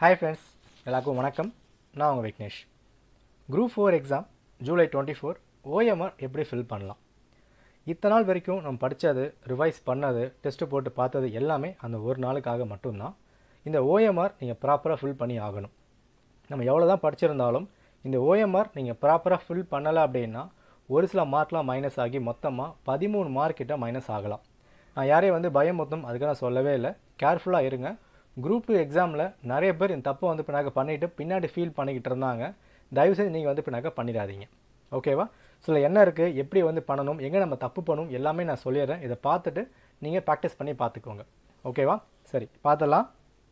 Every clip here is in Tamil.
ஹாய் ஃப்ரெண்ட்ஸ் எல்லாருக்கும் வணக்கம் நான் உங்கள் Vignesh group four exam July twenty four OMR எப்படி ஃபில் பண்ணலாம் இத்தனை நாள் வரைக்கும் நம்ம படித்தது ரிவைஸ் பண்ணது டெஸ்ட்டு போட்டு பார்த்தது எல்லாமே அந்த ஒரு நாளுக்காக மட்டும்தான் இந்த ஓஎம்ஆர் நீங்கள் ப்ராப்பராக ஃபில் பண்ணி ஆகணும் நம்ம எவ்வளோ தான் படிச்சிருந்தாலும் இந்த ஓஎம்ஆர் நீங்கள் ப்ராப்பராக ஃபில் பண்ணலை அப்படின்னா ஒரு சில மார்க்லாம் மைனஸ் ஆகி மொத்தமாக பதிமூணு மார்க் கிட்ட மைனஸ் ஆகலாம் நான் யாரையும் வந்து பயமுறுத்தும் அதுக்கு நான் சொல்லவே இல்லை கேர்ஃபுல்லாக இருங்க குரூப் டூ எக்ஸாமில் நிறைய பேர் இந்த தப்பை வந்து பின்னாக்க பண்ணிவிட்டு பின்னாடி ஃபீல் பண்ணிக்கிட்டு இருந்தாங்க தயவு செஞ்சு நீங்கள் வந்து பின்னாக்க பண்ணிடாதீங்க ஓகேவா ஸோ என்ன இருக்குது எப்படி வந்து பண்ணணும் எங்கே நம்ம தப்பு பண்ணணும் எல்லாமே நான் சொல்லிடுறேன் இதை பார்த்துட்டு நீங்கள் ப்ராக்டிஸ் பண்ணி பார்த்துக்கோங்க ஓகேவா சரி பார்த்துடலாம்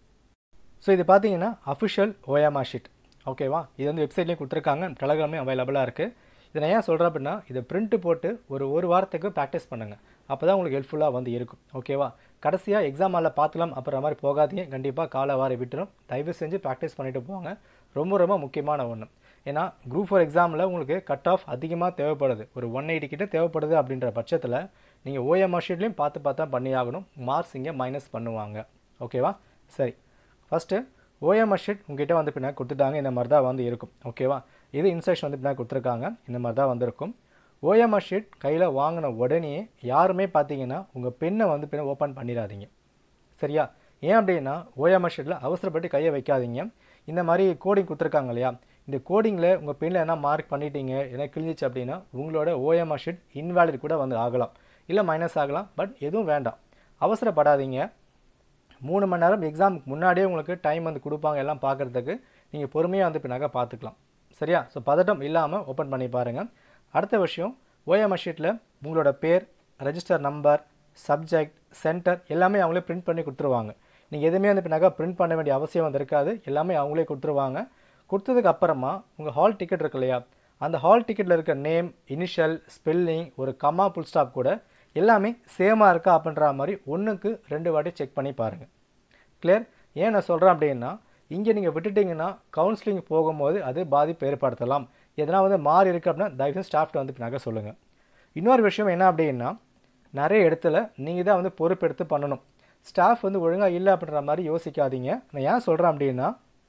ஸோ இது பார்த்தீங்கன்னா அஃபிஷியல் ஓயாமா ஷீட் ஓகேவா இது வந்து வெப்சைட்லேயும் கொடுத்துருக்காங்க டெலகிராமே அவைலபிளாக இருக்குது இதை நான் ஏன் சொல்கிறேன் அப்படின்னா இதை பிரிண்ட்டு போட்டு ஒரு ஒரு வாரத்துக்கு ப்ராக்டிஸ் பண்ணுங்கள் அப்போ தான் உங்களுக்கு ஹெல்ப்ஃபுல்லாக வந்து இருக்கும் ஓகேவா கடைசியாக எக்ஸாம் ஹாலில் பார்த்துக்கலாம் அப்புறம் மாதிரி போகாதீங்க கண்டிப்பாக காலை வார விட்டுரும் தயவு செஞ்சு ப்ராக்டிஸ் பண்ணிட்டு போங்க ரொம்ப ரொம்ப முக்கியமான ஒன்று ஏன்னா குரூப் ஃபோர் எக்ஸாமில் உங்களுக்கு கட் ஆஃப் அதிகமாக தேவைப்படுது ஒரு ஒன் எயிட்டி கிட்ட தேவைப்படுது அப்படின்ற பட்சத்தில் நீங்கள் ஓஎம்ஆர் ஷீட்லேயும் பார்த்து பார்த்தா பண்ணி ஆகணும் மார்க்ஸ் இங்கே மைனஸ் பண்ணுவாங்க ஓகேவா சரி ஃபஸ்ட்டு ஓஎம்ஆர் ஷீட் உங்ககிட்ட வந்து பின்னாடி கொடுத்துட்டாங்க இந்த மாதிரி தான் வந்து இருக்கும் ஓகேவா இது இன்ஸ்ட்ரக்ஷன் வந்து பின்னாடி கொடுத்துருக்காங்க இந்த மாதிரி தான் வந்திருக்கும் ஓஎம்ஆர் ஷீட் கையில் வாங்கின உடனே யாருமே பார்த்தீங்கன்னா உங்கள் பெண்ணை வந்து பின்ன ஓப்பன் பண்ணிடாதீங்க சரியா ஏன் அப்படின்னா ஓஎம்ஆர் ஷீட்டில் அவசரப்பட்டு கையை வைக்காதீங்க இந்த மாதிரி கோடிங் கொடுத்துருக்காங்க இல்லையா இந்த கோடிங்கில் உங்கள் பெண்ணில் என்ன மார்க் பண்ணிட்டீங்க என்ன கிழிஞ்சிச்சு அப்படின்னா உங்களோட ஓஎம்ஆர் ஷீட் இன்வேலிட் கூட வந்து ஆகலாம் இல்லை மைனஸ் ஆகலாம் பட் எதுவும் வேண்டாம் அவசரப்படாதீங்க மூணு மணி நேரம் எக்ஸாமுக்கு முன்னாடியே உங்களுக்கு டைம் வந்து கொடுப்பாங்க எல்லாம் பார்க்குறதுக்கு நீங்கள் பொறுமையாக வந்து பின்னாக பார்த்துக்கலாம் சரியா ஸோ பதட்டம் இல்லாமல் ஓப்பன் பண்ணி பாருங்கள் அடுத்த விஷயம் ஓஎம்ஆர் ஷீட்டில் உங்களோட பேர் ரெஜிஸ்டர் நம்பர் சப்ஜெக்ட் சென்டர் எல்லாமே அவங்களே பிரிண்ட் பண்ணி கொடுத்துருவாங்க நீங்கள் எதுவுமே வந்து பின்னாக பிரிண்ட் பண்ண வேண்டிய அவசியம் வந்து இருக்காது எல்லாமே அவங்களே கொடுத்துருவாங்க கொடுத்ததுக்கு அப்புறமா உங்கள் ஹால் டிக்கெட் இருக்கு இல்லையா அந்த ஹால் டிக்கெட்டில் இருக்க நேம் இனிஷியல் ஸ்பெல்லிங் ஒரு கமா புல் ஸ்டாப் கூட எல்லாமே சேமாக இருக்கா அப்படின்ற மாதிரி ஒன்றுக்கு ரெண்டு வாட்டி செக் பண்ணி பாருங்கள் கிளியர் ஏன் நான் சொல்கிறேன் அப்படின்னா இங்கே நீங்கள் விட்டுட்டிங்கன்னா கவுன்சிலிங் போகும்போது அது பாதிப்பு ஏற்படுத்தலாம் எதனா வந்து மாறி இருக்குது அப்படின்னா தயவுசெய்து ஸ்டாஃப்ட்ட வந்து பின்னாக சொல்லுங்கள் இன்னொரு விஷயம் என்ன அப்படின்னா நிறைய இடத்துல நீங்கள் தான் வந்து பொறுப்பெடுத்து பண்ணணும் ஸ்டாஃப் வந்து ஒழுங்காக இல்லை அப்படின்ற மாதிரி யோசிக்காதீங்க நான் ஏன் சொல்கிறேன் அப்படின்னா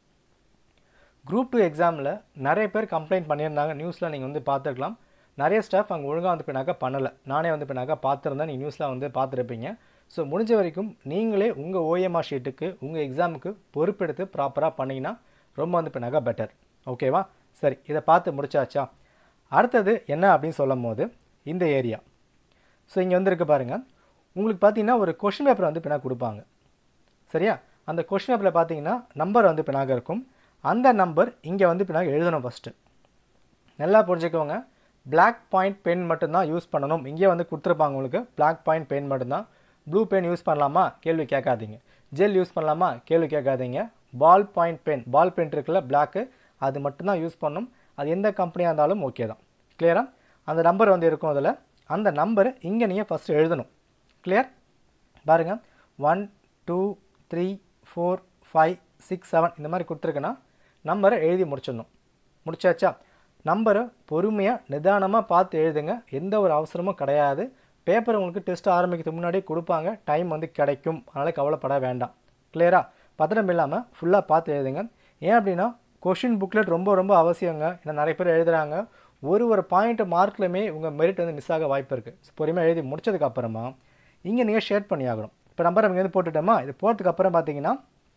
குரூப் டூ எக்ஸாமில் நிறைய பேர் கம்ப்ளைண்ட் பண்ணியிருந்தாங்க நியூஸில் நீங்கள் வந்து பார்த்துருக்கலாம் நிறைய ஸ்டாஃப் அங்கே ஒழுங்காக வந்து பின்னாக்கா பண்ணலை நானே வந்து பின்னாக்கா பார்த்துருந்தேன் நீங்கள் நியூஸில் வந்து பார்த்துருப்பீங்க ஸோ முடிஞ்ச வரைக்கும் நீங்களே உங்கள் ஓஎம்ஆர் ஷீட்டுக்கு உங்கள் எக்ஸாமுக்கு பொறுப்பெடுத்து ப்ராப்பராக பண்ணிங்கன்னா ரொம்ப வந்து பின்னாக்கா பெட்டர் ஓகேவா சரி இதை பார்த்து முடிச்சாச்சா அடுத்தது என்ன அப்படின்னு சொல்லும் போது இந்த ஏரியா ஸோ இங்கே வந்துருக்கு பாருங்கள் உங்களுக்கு பார்த்தீங்கன்னா ஒரு கொஷின் பேப்பர் வந்து பின்னாக கொடுப்பாங்க சரியா அந்த கொஷின் பேப்பரில் பார்த்தீங்கன்னா நம்பர் வந்து பின்னாக இருக்கும் அந்த நம்பர் இங்கே வந்து பின்னாக எழுதணும் ஃபஸ்ட்டு நல்லா புரிஞ்சுக்கோங்க பிளாக் பாயிண்ட் பென் மட்டும்தான் யூஸ் பண்ணணும் இங்கே வந்து கொடுத்துருப்பாங்க உங்களுக்கு பிளாக் பாயிண்ட் பென் மட்டும்தான் ப்ளூ பென் யூஸ் பண்ணலாமா கேள்வி கேட்காதீங்க ஜெல் யூஸ் பண்ணலாமா கேள்வி கேட்காதீங்க ball point pen ball pen இருக்குல்ல பிளாக்கு அது மட்டும்தான் யூஸ் பண்ணணும் அது எந்த கம்பெனியாக இருந்தாலும் ஓகே தான் கிளியரா அந்த நம்பர் வந்து இருக்கும் அதில் அந்த நம்பரை இங்கே நீங்கள் ஃபஸ்ட்டு எழுதணும் கிளியர் பாருங்கள் one two three four five six seven இந்த மாதிரி கொடுத்துருக்குன்னா நம்பரை எழுதி முடிச்சிடணும் முடிச்சாச்சா நம்பரை பொறுமையாக நிதானமாக பார்த்து எழுதுங்க எந்த ஒரு அவசரமும் கிடையாது பேப்பர் உங்களுக்கு டெஸ்ட் ஆரம்பிக்கிறதுக்கு முன்னாடியே கொடுப்பாங்க டைம் வந்து கிடைக்கும் அதனால் கவலைப்பட வேண்டாம் கிளியரா பத்திரம் இல்லாமல் ஃபுல்லாக பார்த்து எழுதுங்க ஏன் அப்படின்னா கொஷின் புக்லெட் ரொம்ப ரொம்ப அவசியங்க ஏன்னா நிறைய பேர் எழுதுகிறாங்க ஒரு ஒரு பாயிண்ட் மார்க்லையுமே உங்கள் மெரிட் வந்து மிஸ் ஆக வாய்ப்பு இருக்குது பொறுமையாக எழுதி முடிச்சதுக்கு அப்புறமா இங்கே நீங்கள் ஷேட் பண்ணி ஆகணும் இப்போ நம்பர் இங்கே வந்து போட்டுட்டோமா இது போகிறதுக்கு அப்புறம் பார்த்தீங்கன்னா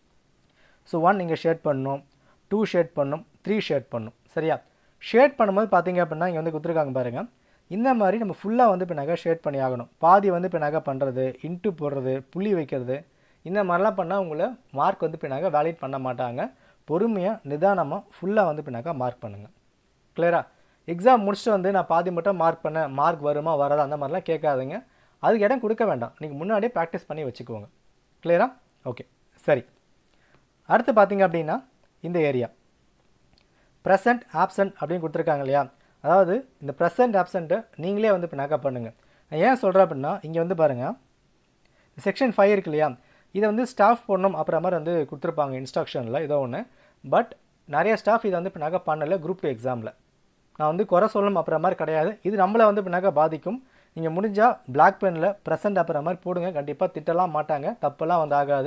ஸோ ஒன் இங்கே ஷேட் பண்ணணும் டூ ஷேட் பண்ணணும் த்ரீ ஷேட் பண்ணணும் சரியா ஷேட் பண்ணும்போது பார்த்தீங்க அப்படின்னா இங்கே வந்து கொடுத்துருக்காங்க பாருங்கள் இந்த மாதிரி நம்ம ஃபுல்லாக வந்து இப்போ நகை ஷேட் பண்ணி ஆகணும் பாதி வந்து இப்போ நகை பண்ணுறது இன்ட்டு போடுறது புள்ளி வைக்கிறது இந்த மாதிரிலாம் பண்ணால் உங்களை மார்க் வந்து இப்போ நகை வேலிட் பண்ண மாட்டாங்க பொறுமையாக நிதானமாக ஃபுல்லாக வந்து இப்போ நகை மார்க் பண்ணுங்கள் கிளியரா எக்ஸாம் முடிச்சுட்டு வந்து நான் பாதி மட்டும் மார்க் பண்ணேன் மார்க் வருமா வராதா அந்த மாதிரிலாம் கேட்காதீங்க அதுக்கு இடம் கொடுக்க வேண்டாம் நீங்கள் முன்னாடியே ப்ராக்டிஸ் பண்ணி வச்சுக்கோங்க கிளியரா ஓகே சரி அடுத்து பார்த்தீங்க அப்படின்னா இந்த ஏரியா ப்ரெசன்ட் ஆப்சண்ட் அப்படின்னு கொடுத்துருக்காங்க இல்லையா அதாவது இந்த ப்ரெசன்ட் ஆப்சண்ட்டை நீங்களே வந்து இப்போ மேக்கப் பண்ணுங்கள் நான் ஏன் சொல்கிறேன் அப்படின்னா இங்கே வந்து பாருங்கள் செக்ஷன் ஃபைவ் இருக்கு இல்லையா இதை வந்து ஸ்டாஃப் போடணும் அப்புறம் மாதிரி வந்து கொடுத்துருப்பாங்க இன்ஸ்ட்ரக்ஷனில் ஏதோ ஒன்று பட் நிறைய ஸ்டாஃப் இதை வந்து இப்போ நகை பண்ணலை குரூப் டூ எக்ஸாமில் நான் வந்து குறை சொல்லணும் அப்புறம் மாதிரி கிடையாது இது நம்மளை வந்து இப்போ நகை பாதிக்கும் நீங்கள் முடிஞ்சால் பிளாக் பெனில் ப்ரெசென்ட் அப்புறம் மாதிரி போடுங்க கண்டிப்பாக திட்டலாம் மாட்டாங்க தப்பெல்லாம் வந்து ஆகாது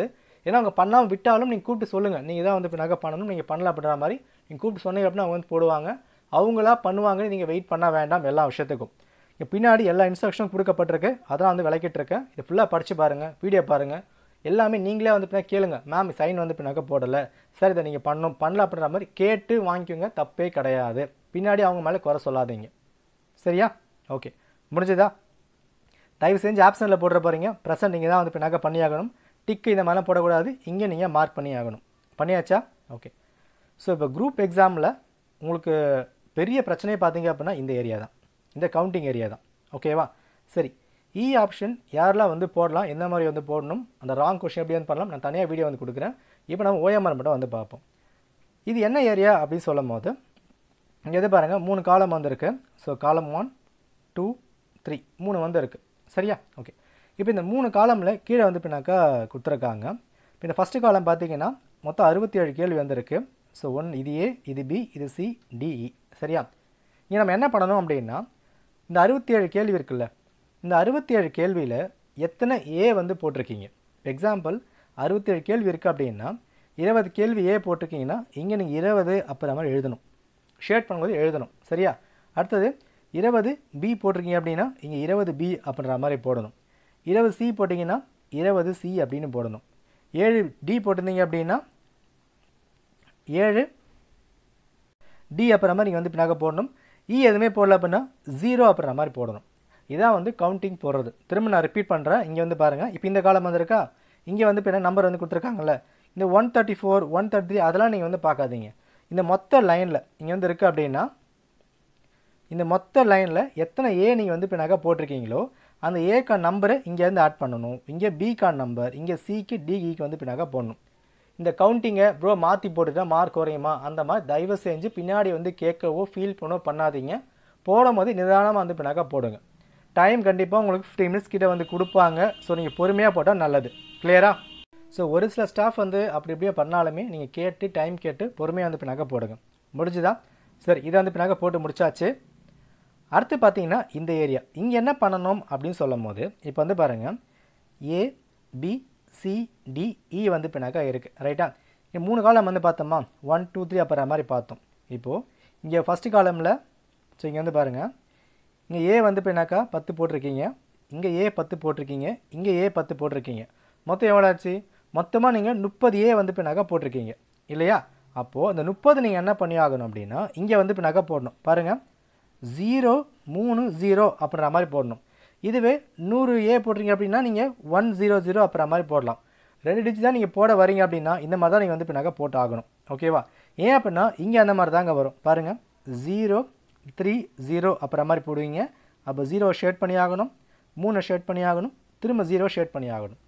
ஏன்னா அவங்க பண்ணாமல் விட்டாலும் நீங்கள் கூப்பிட்டு சொல்லுங்கள் நீங்கள் தான் வந்து பின்னாக்க பண்ணணும் நீங்கள் பண்ணல அப்படின்ற மாதிரி நீங்கள் கூப்பிட்டு சொன்னீங்க அப்படின்னா அவங்க வந்து போடுவாங்க அவங்களா பண்ணுவாங்க நீங்கள் வெயிட் பண்ண வேண்டாம் எல்லா விஷயத்துக்கும் இங்கே பின்னாடி எல்லா இன்ஸ்ட்ரக்ஷனும் கொடுக்கப்பட்டிருக்கு அதெல்லாம் வந்து விளக்கிட்டு இருக்கேன் இதை ஃபுல்லாக படித்து பாருங்கள் வீடியோ பாருங்கள் எல்லாமே நீங்களே வந்து பின்னா கேளுங்க மேம் சைன் வந்து பின்னாக்க போடலை சார் இதை நீங்கள் பண்ணணும் பண்ணல அப்படின்ற மாதிரி கேட்டு வாங்கிக்கோங்க தப்பே கிடையாது பின்னாடி அவங்க மேலே குறை சொல்லாதீங்க சரியா ஓகே முடிஞ்சதா தயவு செஞ்சு ஆப்ஷனில் போடுற போகிறீங்க ப்ரெசன்ட் நீங்கள் தான் வந்து பின்னாக்க பண்ணியாகணும் டிக்கு இந்த மாதிரிலாம் போடக்கூடாது இங்கே நீங்கள் மார்க் பண்ணி ஆகணும் பண்ணியாச்சா ஓகே ஸோ இப்போ குரூப் எக்ஸாமில் உங்களுக்கு பெரிய பிரச்சனையே பார்த்தீங்க அப்படின்னா இந்த ஏரியா தான் இந்த கவுண்டிங் ஏரியா தான் ஓகேவா சரி இ ஆப்ஷன் யாரெல்லாம் வந்து போடலாம் எந்த மாதிரி வந்து போடணும் அந்த ராங் கொஷின் எப்படி வந்து பண்ணலாம் நான் தனியாக வீடியோ வந்து கொடுக்குறேன் இப்போ நம்ம ஓஎம்ஆர் மட்டும் வந்து பார்ப்போம் இது என்ன ஏரியா அப்படின்னு சொல்லும் போது இங்கே எது பாருங்கள் மூணு காலம் வந்திருக்கு ஸோ காலம் ஒன் டூ த்ரீ மூணு வந்து இருக்குது சரியா ஓகே இப்போ இந்த மூணு காலமில் கீழே வந்து பின்னாக்கா கொடுத்துருக்காங்க இப்போ இந்த ஃபஸ்ட்டு காலம் பார்த்தீங்கன்னா மொத்தம் அறுபத்தி ஏழு கேள்வி வந்திருக்கு ஸோ ஒன் இது ஏ இது பி இது சி டிஇ சரியா இங்கே நம்ம என்ன பண்ணணும் அப்படின்னா இந்த அறுபத்தி ஏழு கேள்வி இருக்குல்ல இந்த அறுபத்தி ஏழு கேள்வியில் எத்தனை ஏ வந்து போட்டிருக்கீங்க எக்ஸாம்பிள் அறுபத்தி ஏழு கேள்வி இருக்குது அப்படின்னா இருபது கேள்வி ஏ போட்டிருக்கீங்கன்னா இங்கே நீங்கள் இருபது அப்புறம் மாதிரி எழுதணும் ஷேட் பண்ணும்போது எழுதணும் சரியா அடுத்தது இருபது பி போட்டிருக்கீங்க அப்படின்னா இங்கே இருபது பி அப்படின்ற மாதிரி போடணும் இருபது சி போட்டிங்கன்னா இருபது சி அப்படின்னு போடணும் ஏழு டி போட்டிருந்தீங்க அப்படின்னா ஏழு டி அப்புறம் மாதிரி நீங்கள் வந்து பின்னாக போடணும் இ எதுவுமே போடல அப்படின்னா ஜீரோ அப்புறம் மாதிரி போடணும் இதான் வந்து கவுண்டிங் போடுறது திரும்ப நான் ரிப்பீட் பண்ணுறேன் இங்கே வந்து பாருங்கள் இப்போ இந்த காலம் வந்திருக்கா இங்கே வந்து இப்போ என்ன நம்பர் வந்து கொடுத்துருக்காங்கல்ல இந்த one thirty four one thirty three அதெல்லாம் நீங்கள் வந்து பார்க்காதீங்க இந்த மொத்த லைனில் இங்கே வந்து இருக்குது அப்படின்னா இந்த மொத்த லைனில் எத்தனை ஏ நீங்கள் வந்து இப்போ நகை போட்டிருக்கீங்களோ அந்த ஏக்கான் நம்பரை இங்கேருந்து ஆட் பண்ணணும் இங்கே பிகான் நம்பர் இங்கே சிக்கு டிஇக்கு வந்து இப்போ நகை போடணும் இந்த கவுண்டிங்கை ப்ரோ மாற்றி போட்டுட்டா மார்க் குறையுமா அந்த மாதிரி தயவு செஞ்சு பின்னாடி வந்து கேட்கவோ ஃபீல் பண்ணவோ பண்ணாதீங்க போடும்போது நிதானமாக வந்து இப்போ நகை போடுங்க டைம் கண்டிப்பாக உங்களுக்கு ஃபிஃப்டி மினிட்ஸ் கிட்ட வந்து கொடுப்பாங்க ஸோ நீங்கள் பொறுமையாக போட்டால் நல்லது கிளியரா ஸோ ஒரு சில ஸ்டாஃப் வந்து அப்படி இப்படியே பண்ணாலுமே நீங்கள் கேட்டு டைம் கேட்டு பொறுமையாக வந்து இப்போ நகை போடுங்க முடிஞ்சுதா சரி இதை வந்து இப்போ நகை போட்டு முடிச்சாச்சு அடுத்து பார்த்தீங்கன்னா இந்த ஏரியா இங்கே என்ன பண்ணணும் அப்படின்னு சொல்லும் போது இப்போ வந்து பாருங்கள் A B C D E வந்து பின்னாக்கா இருக்குது ரைட்டா இங்கே மூணு காலம் வந்து பார்த்தோமா ஒன் டூ த்ரீ அப்புறம் மாதிரி பார்த்தோம் இப்போது இங்கே ஃபஸ்ட்டு காலமில் ஸோ இங்கே வந்து பாருங்கள் இங்கே ஏ வந்து பின்னாக்கா பத்து போட்டிருக்கீங்க இங்கே ஏ பத்து போட்டிருக்கீங்க இங்கே ஏ பத்து போட்டிருக்கீங்க மொத்தம் எவ்வளோ ஆச்சு மொத்தமாக நீங்கள் முப்பது ஏ வந்து பின்னாக்கா போட்டிருக்கீங்க இல்லையா அப்போது அந்த முப்பது நீங்கள் என்ன பண்ணி ஆகணும் அப்படின்னா இங்கே வந்து பின்னாக்கா போடணும் பாருங்கள் ஜீரோ மூணு ஜீரோ அப்படின்ற மாதிரி போடணும் இதுவே நூறு ஏ போடுறீங்க அப்படின்னா நீங்கள் ஒன் ஜீரோ ஜீரோ அப்புறம் மாதிரி போடலாம் ரெண்டு டிஜிட் தான் நீங்கள் போட வரீங்க அப்படின்னா இந்த மாதிரி தான் நீங்கள் வந்து பின்னாக்க போட்டு ஆகணும் ஓகேவா ஏன் அப்படின்னா இங்கே அந்த மாதிரி தாங்க வரும் பாருங்கள் ஜீரோ த்ரீ ஜீரோ அப்புறம் மாதிரி போடுவீங்க அப்போ ஜீரோ ஷேட் பண்ணி ஆகணும் மூணு ஷேட் பண்ணி ஆகணும் திரும்ப ஜீரோ ஷேட் பண்ணி ஆகணும்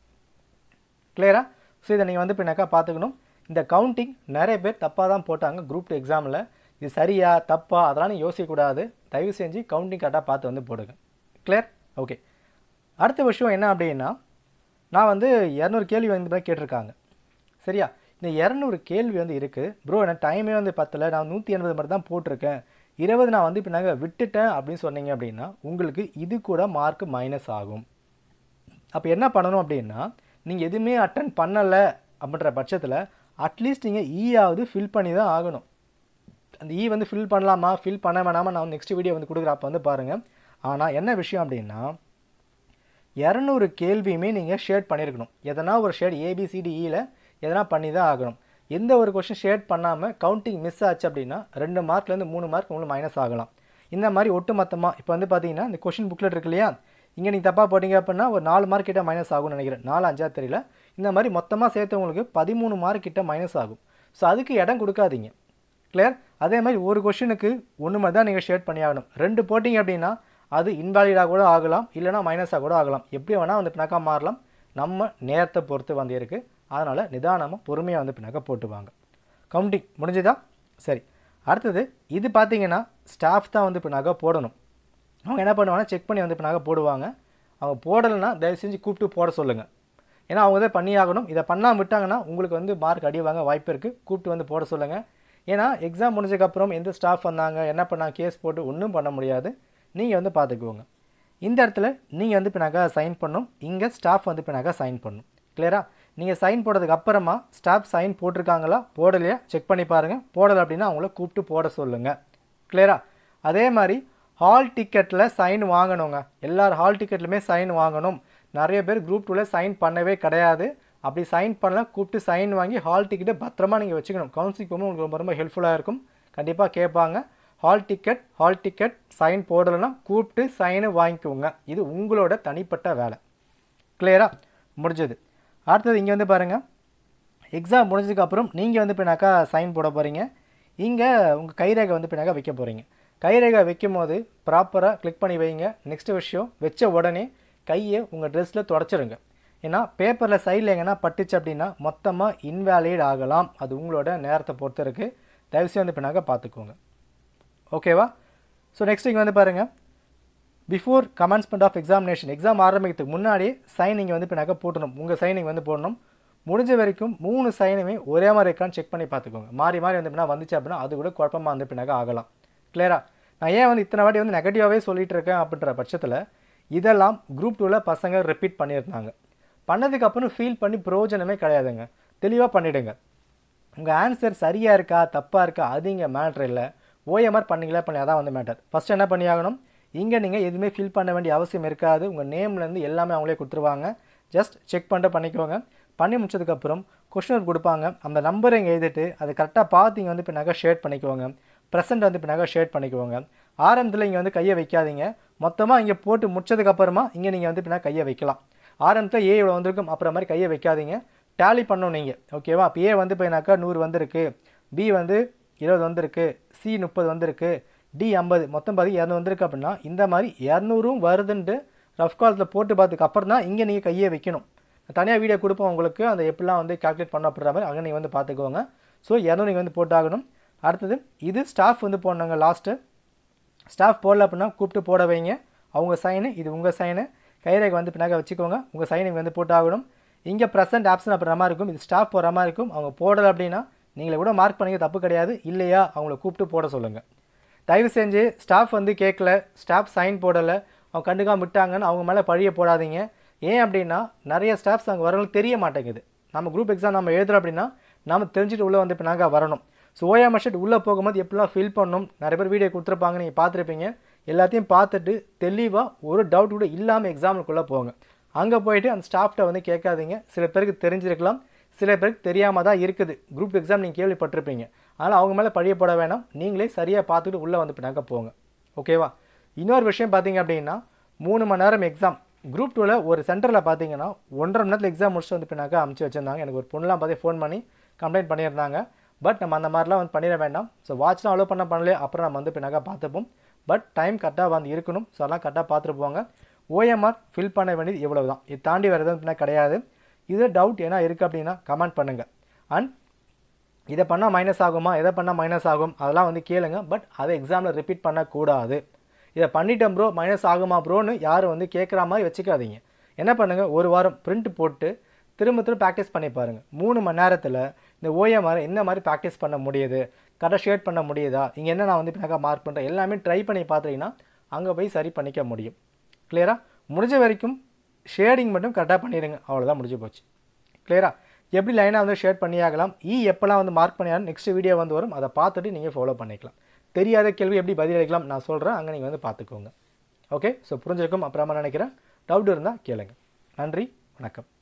கிளியரா ஸோ இதை நீங்கள் வந்து பின்னாக்கா பார்த்துக்கணும் இந்த கவுண்டிங் நிறைய பேர் தப்பாக தான் போட்டாங்க குரூப் டூ எக்ஸாமில் இது சரியா தப்பா அதெல்லாம் நீ யோசிக்கக்கூடாது தயவு செஞ்சு கவுண்டிங் கரெக்டாக பார்த்து வந்து போடுங்க கிளியர் ஓகே அடுத்த விஷயம் என்ன அப்படின்னா நான் வந்து இரநூறு கேள்வி வந்து போய் கேட்டிருக்காங்க சரியா இந்த இரநூறு கேள்வி வந்து இருக்குது ப்ரோ எனக்கு டைமே வந்து பத்தலை நான் நூற்றி எண்பது மட்டும் தான் போட்டிருக்கேன் இருபது நான் வந்து இப்போ நாங்கள் விட்டுட்டேன் அப்படின்னு சொன்னீங்க அப்படின்னா உங்களுக்கு இது கூட மார்க் மைனஸ் ஆகும் அப்போ என்ன பண்ணணும் அப்படின்னா நீங்கள் எதுவுமே அட்டன் பண்ணலை அப்படின்ற பட்சத்தில் அட்லீஸ்ட் நீங்கள் ஈயாவது ஃபில் பண்ணி தான் ஆகணும் அந்த இ வந்து ஃபில் பண்ணலாமா ஃபில் பண்ண வேணாமா நான் நெக்ஸ்ட் வீடியோ வந்து கொடுக்குறேன் அப்போ வந்து பாருங்கள் ஆனால் என்ன விஷயம் அப்படின்னா இரநூறு கேள்வியுமே நீங்கள் ஷேட் பண்ணியிருக்கணும் எதனா ஒரு ஷேட் ஏபிசிடிஇயில் எதனா பண்ணி தான் ஆகணும் எந்த ஒரு கொஷின் ஷேட் பண்ணாமல் கவுண்டிங் மிஸ் ஆச்சு அப்படின்னா ரெண்டு மார்க்லேருந்து மூணு மார்க் உங்களுக்கு மைனஸ் ஆகலாம் இந்த மாதிரி ஒட்டு மொத்தமாக இப்போ வந்து பார்த்தீங்கன்னா இந்த கொஷின் புக்லெட் இருக்கு இல்லையா இங்கே நீங்கள் தப்பாக போட்டிங்க அப்படின்னா ஒரு நாலு மார்க் கிட்ட மைனஸ் ஆகும்னு நினைக்கிறேன் நாலு அஞ்சா தெரியல இந்த மாதிரி மொத்தமாக சேர்த்து உங்களுக்கு பதிமூணு மார்க் கிட்ட மைனஸ் ஆகும் ஸோ அதுக்கு இடம் கொடுக்காதீங்க கிளியர் அதே மாதிரி ஒரு கொஷினுக்கு ஒன்று மாதிரி தான் நீங்கள் ஷேட் பண்ணி ஆகணும் ரெண்டு போட்டிங்க அப்படின்னா அது இன்வாலிடாக கூட ஆகலாம் இல்லைனா மைனஸாக கூட ஆகலாம் எப்படி வேணால் வந்து பின்னாக்கா மாறலாம் நம்ம நேரத்தை பொறுத்து வந்து இருக்குது அதனால் நிதானமாக பொறுமையாக வந்து பின்னாக்கா போட்டுவாங்க கவுண்டிங் முடிஞ்சுதா சரி அடுத்தது இது பார்த்தீங்கன்னா ஸ்டாஃப் தான் வந்து பின்னாக்கா போடணும் அவங்க என்ன பண்ணுவாங்கன்னா செக் பண்ணி வந்து பின்னாக்கா போடுவாங்க அவங்க போடலைன்னா தயவு செஞ்சு கூப்பிட்டு போட சொல்லுங்கள் ஏன்னா அவங்க தான் பண்ணி ஆகணும் இதை பண்ணாமல் விட்டாங்கன்னா உங்களுக்கு வந்து மார்க் அடி வாங்க வாய்ப்பு இருக்குது கூப்பிட்டு வந்து போட சொல்லுங்கள் ஏன்னா எக்ஸாம் முடிஞ்சதுக்கப்புறம் எந்த ஸ்டாஃப் வந்தாங்க என்ன பண்ணாங்க கேஸ் போட்டு ஒன்றும் பண்ண முடியாது நீங்கள் வந்து பார்த்துக்குவோங்க இந்த இடத்துல நீங்கள் வந்து பின்னாக்கா சைன் பண்ணும் இங்கே ஸ்டாஃப் வந்து பின்னாக்கா சைன் பண்ணும் கிளியரா நீங்கள் சைன் போட்டதுக்கு அப்புறமா ஸ்டாஃப் சைன் போட்டிருக்காங்களா போடலையா செக் பண்ணி பாருங்கள் போடலை அப்படின்னா அவங்கள கூப்பிட்டு போட சொல்லுங்கள் கிளியரா அதே மாதிரி ஹால் டிக்கெட்டில் சைன் வாங்கணுங்க எல்லார் ஹால் டிக்கெட்லையுமே சைன் வாங்கணும் நிறைய பேர் குரூப் டூவில் சைன் பண்ணவே கிடையாது அப்படி சைன் பண்ணலாம் கூப்பிட்டு சைன் வாங்கி ஹால் டிக்கெட்டை பத்திரமா நீங்கள் வச்சுக்கணும் கவுன்சிலிங் போகும்போது உங்களுக்கு ரொம்ப ரொம்ப ஹெல்ப்ஃபுல்லாக இருக்கும் கண்டிப்பாக கேட்பாங்க hall ticket hall ticket sign போடலைன்னா கூப்பிட்டு சைனு வாங்கிக்கோங்க இது உங்களோட தனிப்பட்ட வேலை கிளியரா முடிஞ்சது அடுத்தது இங்கே வந்து பாருங்கள் எக்ஸாம் முடிஞ்சதுக்கப்புறம் நீங்கள் வந்து பின்னாக்கா சைன் போட போகிறீங்க இங்கே உங்கள் கைரேகை வந்து பின்னாக்கா வைக்க போகிறீங்க கைரேகை வைக்கும் போது ப்ராப்பராக கிளிக் பண்ணி வைங்க நெக்ஸ்ட் விஷயம் வச்ச உடனே கையை உங்கள் ட்ரெஸ்ஸில் தொடச்சிருங்க ஏன்னா பேப்பரில் சைடில் எங்கன்னா பட்டுச்சு அப்படின்னா மொத்தமாக இன்வேலிட் ஆகலாம் அது உங்களோட நேரத்தை பொறுத்து இருக்குது தயவுசெய்து வந்து பின்னாக்கா பார்த்துக்கோங்க ஓகேவா ஸோ நெக்ஸ்ட் இங்கே வந்து பாருங்கள் before commencement of examination exam ஆரம்பிக்கிறதுக்கு முன்னாடி சைன் இங்கே வந்து பின்னாக்கா போட்டணும் உங்கள் சைன் இங்கே வந்து போடணும் முடிஞ்ச வரைக்கும் மூணு சைனுமே ஒரே மாதிரி இருக்கான்னு செக் பண்ணி பார்த்துக்கோங்க மாறி மாறி வந்து பின்னா வந்துச்சு அப்படின்னா அது கூட குழப்பமாக வந்து பின்னாக்கா ஆகலாம் கிளியரா நான் ஏன் வந்து இத்தனை வாட்டி வந்து நெகட்டிவாகவே சொல்லிட்டு இருக்கேன் அப்படின்ற பட்சத்தில் இதெல்லாம் குரூப் டூவில் பசங்க ரிப்பீட் பண்ணியிருந்தாங்க பண்ணதுக்கப்புறம் ஃபீல் பண்ணி பிரயோஜனமே கிடையாதுங்க தெளிவாக பண்ணிவிடுங்க உங்கள் ஆன்சர் சரியாக இருக்கா தப்பாக இருக்கா அது இங்கே மேட்ரு இல்லை ஓஎம்ஆர் பண்ணீங்களா பண்ணி அதான் வந்து மேட்டர் ஃபஸ்ட்டு என்ன பண்ணியாகணும் இங்கே நீங்கள் எதுவுமே ஃபில் பண்ண வேண்டிய அவசியம் இருக்காது உங்கள் நேம்லேருந்து எல்லாமே அவங்களே கொடுத்துருவாங்க ஜஸ்ட் செக் பண்ணிட்டு பண்ணிக்கோங்க பண்ணி முடிச்சதுக்கப்புறம் கொஷின் கொடுப்பாங்க அந்த நம்பரை இங்கே எழுதிட்டு அதை கரெக்டாக பார்த்து இங்கே வந்து பின்னாக்கா ஷேட் பண்ணிக்கோங்க ப்ரெசென்ட் வந்து பின்னாக்கா ஷேட் பண்ணிக்கோங்க ஆரம்பத்தில் இங்கே வந்து கையை வைக்காதீங்க மொத்தமாக இங்கே போட்டு முடிச்சதுக்கப்புறமா இங்கே நீங்கள் வந்து பின்னா கையை வைக்கலாம் ஆரம்பத்தில் ஏ இவ்வளோ வந்திருக்கும் அப்புறம் மாதிரி கையை வைக்காதீங்க டேலி பண்ணணும் நீங்கள் ஓகேவா இப்போ ஏ வந்து போயினாக்கா நூறு வந்திருக்கு பி வந்து இருபது வந்திருக்கு சி முப்பது வந்திருக்கு டி ஐம்பது மொத்தம் பாதி இரநூறு வந்திருக்கு அப்படின்னா இந்த மாதிரி இரநூறும் வருதுன்ட்டு ரஃப் காலத்தில் போட்டு பார்த்ததுக்கு அப்புறம் தான் இங்கே நீங்கள் கையை வைக்கணும் தனியாக வீடியோ கொடுப்போம் உங்களுக்கு அந்த எப்படிலாம் வந்து கால்குலேட் பண்ண அப்படின்ற மாதிரி அங்கே நீங்கள் வந்து பார்த்துக்கோங்க ஸோ இரநூறு நீங்கள் வந்து போட்டாகணும் அடுத்தது இது ஸ்டாஃப் வந்து போடணுங்க லாஸ்ட்டு ஸ்டாஃப் போடல அப்படின்னா கூப்பிட்டு போட வைங்க அவங்க சைனு இது உங்கள் சைனு கைரேகை வந்து பின்னாக வச்சுக்கோங்க உங்கள் சைன் இங்கே வந்து போட்டாகணும் இங்கே ப்ரெசென்ட் ஆப்ஷன் அப்படின்ற மாதிரி இருக்கும் இது ஸ்டாஃப் போடுற மாதிரி இருக்கும் அவங்க போடலை அப்படின்னா நீங்களே கூட மார்க் பண்ணிக்க தப்பு கிடையாது இல்லையா அவங்கள கூப்பிட்டு போட சொல்லுங்கள் தயவு செஞ்சு ஸ்டாஃப் வந்து கேட்கல ஸ்டாஃப் சைன் போடலை அவங்க கண்டுக்காம விட்டாங்கன்னு அவங்க மேலே பழிய போடாதீங்க ஏன் அப்படின்னா நிறைய ஸ்டாஃப்ஸ் அங்கே வரவங்களுக்கு தெரிய மாட்டேங்குது நம்ம குரூப் எக்ஸாம் நம்ம எழுதுறோம் அப்படின்னா நம்ம தெரிஞ்சுட்டு உள்ளே வந்து இப்போ நாங்கள் வரணும் ஸோ ஓஎம் ஷெட் உள்ளே போகும்போது எப்படிலாம் ஃபில் பண்ணணும் நிறைய பேர் வீடியோ கொடுத்துருப்பாங்க நீங்கள் பார்த்துருப்பீங்க எல்லாத்தையும் பார்த்துட்டு தெளிவாக ஒரு டவுட் கூட இல்லாமல் எக்ஸாமுக்குள்ளே போங்க அங்கே போயிட்டு அந்த ஸ்டாஃப்ட்ட வந்து கேட்காதீங்க சில பேருக்கு தெரிஞ்சிருக்கலாம் சில பேருக்கு தெரியாமல் தான் இருக்குது குரூப் எக்ஸாம் நீங்கள் கேள்விப்பட்டிருப்பீங்க அதனால் அவங்க மேலே பழிய போட வேணாம் நீங்களே சரியாக பார்த்துட்டு உள்ளே வந்து பின்னாக்க போங்க ஓகேவா இன்னொரு விஷயம் பார்த்தீங்க அப்படின்னா மூணு மணி நேரம் எக்ஸாம் குரூப் டூவில் ஒரு சென்டரில் பார்த்தீங்கன்னா ஒன்றரை மணி நேரத்தில் எக்ஸாம் முடிச்சுட்டு வந்து பின்னாக்க அமுச்சு வச்சிருந்தாங்க எனக்கு ஒரு பொண்ணுலாம் பார்த்து ஃபோன் பண்ணி கம்ப்ளைண்ட் பண்ணியிருந்தாங்க பட் நம்ம அந்த மாதிரிலாம் வந்து பண்ணிட வேண்டாம் ஸோ வாட்ச்லாம் அலோவ் பண்ண பண்ணல அப்புறம் நம்ம வந்து பின்னாக்க பார்த்துப்போம் பட் டைம் கரெக்டாக வந்து இருக்கணும் ஸோ அதெல்லாம் கரெக்டாக பார்த்துட்டு போங்க ஓஎம்ஆர் ஃபில் பண்ண வேண்டியது இவ்வளவு தான் இது தாண்டி வேறு எதுவும் பின்னா கிடையாது இது டவுட் ஏன்னா இருக்குது அப்படின்னா கமெண்ட் பண்ணுங்கள் அண்ட் இதை பண்ணால் மைனஸ் ஆகுமா எதை பண்ணால் மைனஸ் ஆகும் அதெல்லாம் வந்து கேளுங்க பட் அதை எக்ஸாமில் ரிப்பீட் பண்ணக்கூடாது இதை பண்ணிட்டேன் ப்ரோ மைனஸ் ஆகுமா ப்ரோன்னு யாரும் வந்து கேட்குற மாதிரி வச்சுக்காதீங்க என்ன பண்ணுங்கள் ஒரு வாரம் பிரிண்ட் போட்டு திரும்ப திரும்ப ப்ராக்டிஸ் பண்ணி பாருங்கள் மூணு மணி நேரத்தில் இந்த ஓஎம்ஆர் என்ன மாதிரி ப்ராக்டிஸ் பண்ண முடியுது கரெக்டாக ஷேட் பண்ண முடியுதா இங்கே என்ன நான் வந்து பின்னாக்கா மார்க் பண்ணுறேன் எல்லாமே ட்ரை பண்ணி பார்த்தீங்கன்னா அங்கே போய் சரி பண்ணிக்க முடியும் கிளியரா முடிஞ்ச வரைக்கும் ஷேடிங் மட்டும் கரெக்டாக பண்ணிடுங்க அவ்வளோதான் முடிஞ்சு போச்சு கிளியரா எப்படி லைனாக வந்து ஷேட் பண்ணியாகலாம் இ எப்போல்லாம் வந்து மார்க் பண்ணியாலும் நெக்ஸ்ட் வீடியோ வந்து வரும் அதை பார்த்துட்டு நீங்கள் ஃபாலோ பண்ணிக்கலாம் தெரியாத கேள்வி எப்படி பதிலளிக்கலாம் நான் சொல்கிறேன் அங்கே நீங்கள் வந்து பார்த்துக்கோங்க ஓகே ஸோ புரிஞ்சிருக்கும் அப்புறமா நினைக்கிறேன் டவுட் இருந்தால் கேளுங்க நன்றி வணக்கம்